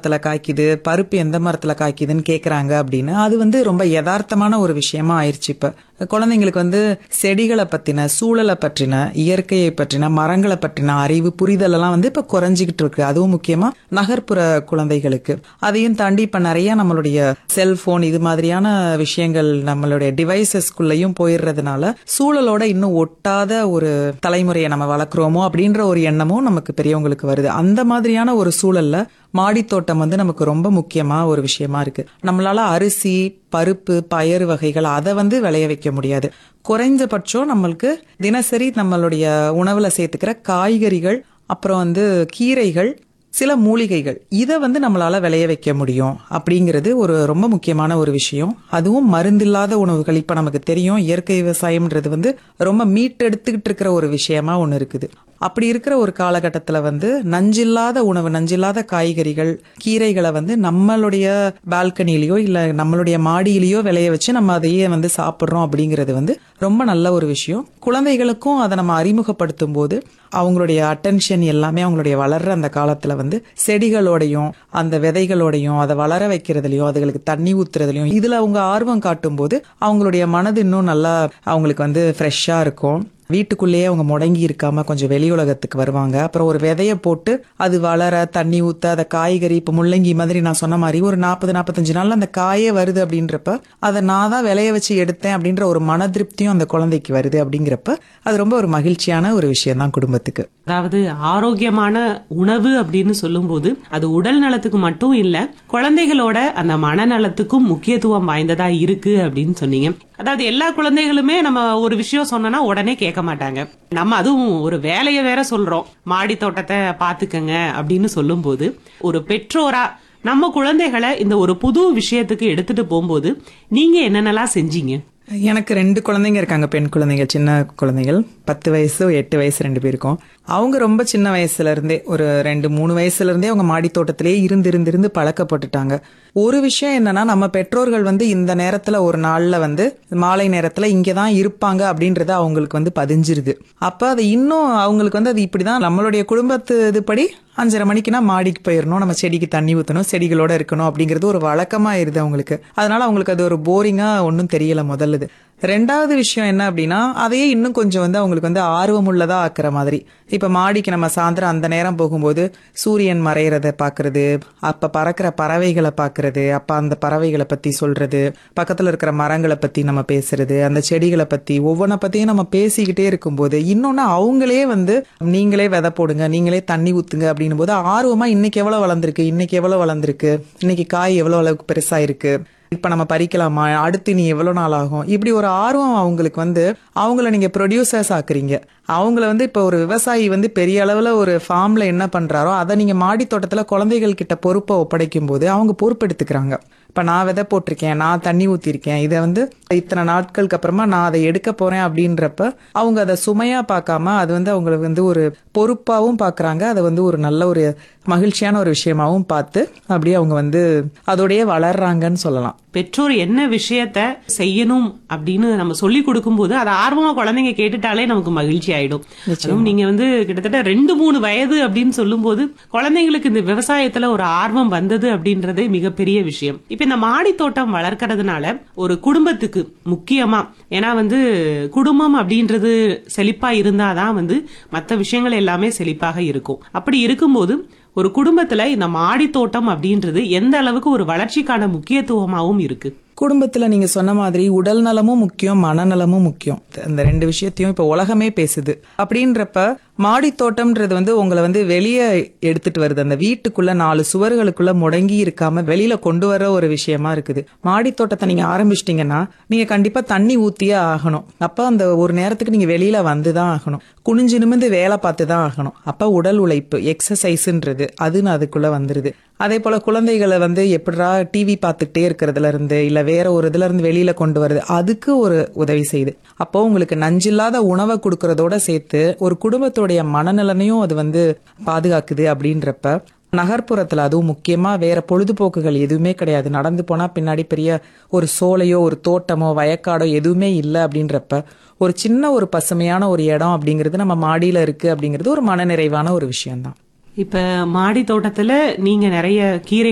மரத்துல காய்க்குது பருப்பு எந்த மரத்துல காய்க்குதுன்னு கேக்குறாங்க அப்படின்னு அது வந்து ரொம்ப யதார்த்தமான ஒரு விஷயமா ஆயிருச்சு இப்ப குழந்தைங்களுக்கு வந்து செடிகளை பத்தின சூழலை பற்றின இயற்கையை பற்றின மரங்களை பற்றின அறிவு புரிதல் எல்லாம் வந்து இப்ப குறைஞ்சிக்கிட்டு இருக்கு அதுவும் முக்கியமா நகர்ப்புற குழந்தைகளுக்கு அதையும் தாண்டி இப்ப நிறைய நம்மளுடைய செல்போன் இது மாதிரியான விஷயங்கள் நம்மளுடைய டிவைசஸ்குள்ளேயும் போயிடுறதுனால சூழலோட இன்னும் ஒட்டாத ஒரு தலைமுறையை நம்ம வளர்க்குறோமோ அப்படின்ற ஒரு எண்ணமும் நமக்கு பெரியவங்களுக்கு வருது அந்த மாதிரியான ஒரு சூழல்ல மாடித்தோட்டம் வந்து நமக்கு ரொம்ப முக்கியமா ஒரு விஷயமா இருக்கு நம்மளால அரிசி பருப்பு பயறு வகைகள் அதை வந்து விளைய வைக்க முடியாது குறைஞ்சபட்சம் நம்மளுக்கு தினசரி நம்மளுடைய உணவுல சேர்த்துக்கிற காய்கறிகள் அப்புறம் வந்து கீரைகள் சில மூலிகைகள் இதை வந்து நம்மளால விளைய வைக்க முடியும் அப்படிங்கிறது ஒரு ரொம்ப முக்கியமான ஒரு விஷயம் அதுவும் மருந்தில்லாத உணவுகள் இப்ப நமக்கு தெரியும் இயற்கை விவசாயம்ன்றது வந்து ரொம்ப மீட்டெடுத்துக்கிட்டு இருக்கிற ஒரு விஷயமா ஒன்று இருக்குது அப்படி இருக்கிற ஒரு காலகட்டத்தில் வந்து நஞ்சில்லாத உணவு நஞ்சில்லாத காய்கறிகள் கீரைகளை வந்து நம்மளுடைய பால்கனிலேயோ இல்லை நம்மளுடைய மாடியிலேயோ விளைய வச்சு நம்ம அதையே வந்து சாப்பிட்றோம் அப்படிங்கிறது வந்து ரொம்ப நல்ல ஒரு விஷயம் குழந்தைகளுக்கும் அதை நம்ம அறிமுகப்படுத்தும் போது அவங்களுடைய அட்டென்ஷன் எல்லாமே அவங்களுடைய வளர்ற அந்த காலத்துல வந்து செடிகளோடையும் அந்த விதைகளோடையும் அதை வளர வைக்கிறதுலயும் அதுகளுக்கு தண்ணி ஊத்துறதுலயும் இதுல அவங்க ஆர்வம் காட்டும் போது அவங்களுடைய மனது இன்னும் நல்லா அவங்களுக்கு வந்து ஃப்ரெஷ்ஷா இருக்கும் வீட்டுக்குள்ளேயே அவங்க முடங்கி இருக்காம கொஞ்சம் வெளி உலகத்துக்கு வருவாங்க அப்புறம் ஒரு விதைய போட்டு அது வளர தண்ணி ஊத்த அதை காய்கறி இப்ப முள்ளங்கி மாதிரி நான் சொன்ன மாதிரி ஒரு நாற்பது நாற்பத்தஞ்சு நாள்ல அந்த காயே வருது அப்படின்றப்ப அதை நான் தான் விளைய வச்சு எடுத்தேன் அப்படின்ற ஒரு மன திருப்தியும் அந்த குழந்தைக்கு வருது அப்படிங்கிறப்ப அது ரொம்ப ஒரு மகிழ்ச்சியான ஒரு விஷயம் தான் குடும்பத்துக்கு அதாவது ஆரோக்கியமான உணவு அப்படின்னு சொல்லும்போது அது உடல் நலத்துக்கு மட்டும் இல்ல குழந்தைகளோட அந்த மனநலத்துக்கும் முக்கியத்துவம் வாய்ந்ததா இருக்கு அப்படின்னு சொன்னீங்க அதாவது எல்லா குழந்தைகளுமே நம்ம ஒரு விஷயம் சொன்னோம்னா உடனே கேட்க மாட்டாங்க நம்ம அதுவும் ஒரு வேலையை வேற சொல்றோம் மாடி தோட்டத்தை பாத்துக்கங்க அப்படின்னு சொல்லும்போது ஒரு பெற்றோரா நம்ம குழந்தைகளை இந்த ஒரு புது விஷயத்துக்கு எடுத்துட்டு போகும்போது நீங்க என்னென்னலாம் செஞ்சீங்க எனக்கு ரெண்டு குழந்தைங்க இருக்காங்க பெண் குழந்தைங்க சின்ன குழந்தைகள் பத்து வயசு எட்டு வயசு ரெண்டு பேருக்கும் அவங்க ரொம்ப சின்ன வயசுல இருந்தே ஒரு ரெண்டு மூணு வயசுல இருந்தே அவங்க மாடி தோட்டத்திலேயே இருந்து இருந்து இருந்து பழக்கப்பட்டுட்டாங்க ஒரு விஷயம் என்னன்னா நம்ம பெற்றோர்கள் வந்து இந்த நேரத்துல ஒரு நாள்ல வந்து மாலை நேரத்துல இங்கதான் இருப்பாங்க அப்படின்றது அவங்களுக்கு வந்து பதிஞ்சிருது அப்ப அது இன்னும் அவங்களுக்கு வந்து அது இப்படிதான் நம்மளுடைய குடும்பத்து இதுபடி அஞ்சரை மணிக்குனா மாடிக்கு போயிடணும் நம்ம செடிக்கு தண்ணி ஊற்றணும் செடிகளோட இருக்கணும் அப்படிங்கிறது ஒரு வழக்கமாயிருது அவங்களுக்கு அதனால அவங்களுக்கு அது ஒரு போரிங்கா ஒன்றும் தெரியல முதல்லுது ரெண்டாவது விஷயம் என்ன அப்படின்னா அதையே இன்னும் கொஞ்சம் வந்து அவங்களுக்கு வந்து ஆர்வமுள்ளதா ஆக்குற மாதிரி இப்ப மாடிக்கு நம்ம சாயந்தரம் அந்த நேரம் போகும்போது சூரியன் மறையறத பாக்குறது அப்ப பறக்கிற பறவைகளை பாக்குறது அப்ப அந்த பறவைகளை பத்தி சொல்றது பக்கத்துல இருக்கிற மரங்களை பத்தி நம்ம பேசுறது அந்த செடிகளை பத்தி ஒவ்வொன்றை பத்தியும் நம்ம பேசிக்கிட்டே இருக்கும்போது இன்னொன்னு அவங்களே வந்து நீங்களே விதை போடுங்க நீங்களே தண்ணி ஊத்துங்க அப்படின்னும் போது ஆர்வமா இன்னைக்கு எவ்வளவு வளர்ந்துருக்கு இன்னைக்கு எவ்வளவு வளர்ந்துருக்கு இன்னைக்கு காய் எவ்வளவு அளவுக்கு பெருசா இருக்கு இப்ப நம்ம பறிக்கலாமா அடுத்து நீ எவ்வளவு நாள் ஆகும் இப்படி ஒரு ஆர்வம் அவங்களுக்கு வந்து அவங்கள நீங்க ப்ரொடியூசர்ஸ் ஆக்குறீங்க அவங்கள வந்து இப்ப ஒரு விவசாயி வந்து பெரிய அளவுல ஒரு ஃபார்ம்ல என்ன பண்றாரோ அதை நீங்க மாடி தோட்டத்துல குழந்தைகள் கிட்ட பொறுப்பை ஒப்படைக்கும் போது அவங்க பொறுப்பெடுத்துக்கிறாங்க இப்ப நான் விதை போட்டிருக்கேன் நான் தண்ணி ஊத்திருக்கேன் இதை வந்து இத்தனை நாட்களுக்கு அப்புறமா நான் அதை எடுக்க போறேன் அப்படின்றப்ப அவங்க அதை சுமையா பார்க்காம அது வந்து அவங்களுக்கு வந்து ஒரு பொறுப்பாவும் பாக்குறாங்க அதை வந்து ஒரு நல்ல ஒரு மகிழ்ச்சியான ஒரு விஷயமாவும் பார்த்து அப்படியே அவங்க வந்து அதோடய வளர்றாங்கன்னு சொல்லலாம் பெற்றோர் என்ன விஷயத்த செய்யணும் அப்படின்னு நம்ம சொல்லி கொடுக்கும்போது அதை ஆர்வமா குழந்தைங்க கேட்டுட்டாலே நமக்கு மகிழ்ச்சி ஆயிடும் அதுவும் நீங்க வந்து கிட்டத்தட்ட ரெண்டு மூணு வயது அப்படின்னு சொல்லும்போது குழந்தைங்களுக்கு இந்த விவசாயத்துல ஒரு ஆர்வம் வந்தது அப்படின்றதே மிகப்பெரிய விஷயம் இப்ப இந்த மாடி தோட்டம் வளர்க்கறதுனால ஒரு குடும்பத்துக்கு முக்கியமா ஏன்னா வந்து குடும்பம் அப்படின்றது செழிப்பா இருந்தாதான் வந்து மற்ற விஷயங்கள் எல்லாமே செழிப்பாக இருக்கும் அப்படி இருக்கும்போது ஒரு குடும்பத்துல இந்த மாடி தோட்டம் அப்படின்றது எந்த அளவுக்கு ஒரு வளர்ச்சிக்கான முக்கியத்துவமாவும் இருக்கு குடும்பத்துல நீங்க சொன்ன மாதிரி உடல் நலமும் முக்கியம் மனநலமும் முக்கியம் அந்த ரெண்டு விஷயத்தையும் இப்ப உலகமே பேசுது அப்படின்றப்ப மாடி தோட்டம்ன்றது வந்து உங்களை வந்து வெளியே எடுத்துட்டு வருது அந்த வீட்டுக்குள்ள நாலு சுவர்களுக்குள்ள முடங்கி இருக்காம வெளியில கொண்டு வர ஒரு விஷயமா இருக்குது மாடி தோட்டத்தை நீங்க ஆரம்பிச்சிட்டீங்கன்னா நீங்க கண்டிப்பா தண்ணி ஊத்தியே ஆகணும் அப்ப அந்த ஒரு நேரத்துக்கு நீங்க வெளியில வந்துதான் ஆகணும் குனிஞ்சு நிமிந்து வேலை பார்த்து தான் ஆகணும் அப்ப உடல் உழைப்பு எக்ஸசைஸ்ன்றது அதுன்னு அதுக்குள்ள வந்துருது அதே போல குழந்தைகளை வந்து எப்படிரா டிவி பார்த்துக்கிட்டே இருக்கிறதுல இருந்து இல்ல வேற ஒரு இதுல இருந்து வெளியில கொண்டு வருது அதுக்கு ஒரு உதவி செய்யுது அப்போ உங்களுக்கு நஞ்சில்லாத உணவை கொடுக்கறதோட சேர்த்து ஒரு குடும்பத்துடைய மனநலனையும் அது வந்து பாதுகாக்குது அப்படின்றப்ப நகர்ப்புறத்துல அதுவும் முக்கியமா வேற பொழுதுபோக்குகள் எதுவுமே கிடையாது நடந்து போனா பின்னாடி பெரிய ஒரு சோலையோ ஒரு தோட்டமோ வயக்காடோ எதுவுமே இல்லை அப்படின்றப்ப ஒரு சின்ன ஒரு பசுமையான ஒரு இடம் அப்படிங்கிறது நம்ம மாடியில இருக்கு அப்படிங்கிறது ஒரு மனநிறைவான ஒரு விஷயம்தான் இப்ப மாடி தோட்டத்துல நீங்க நிறைய கீரை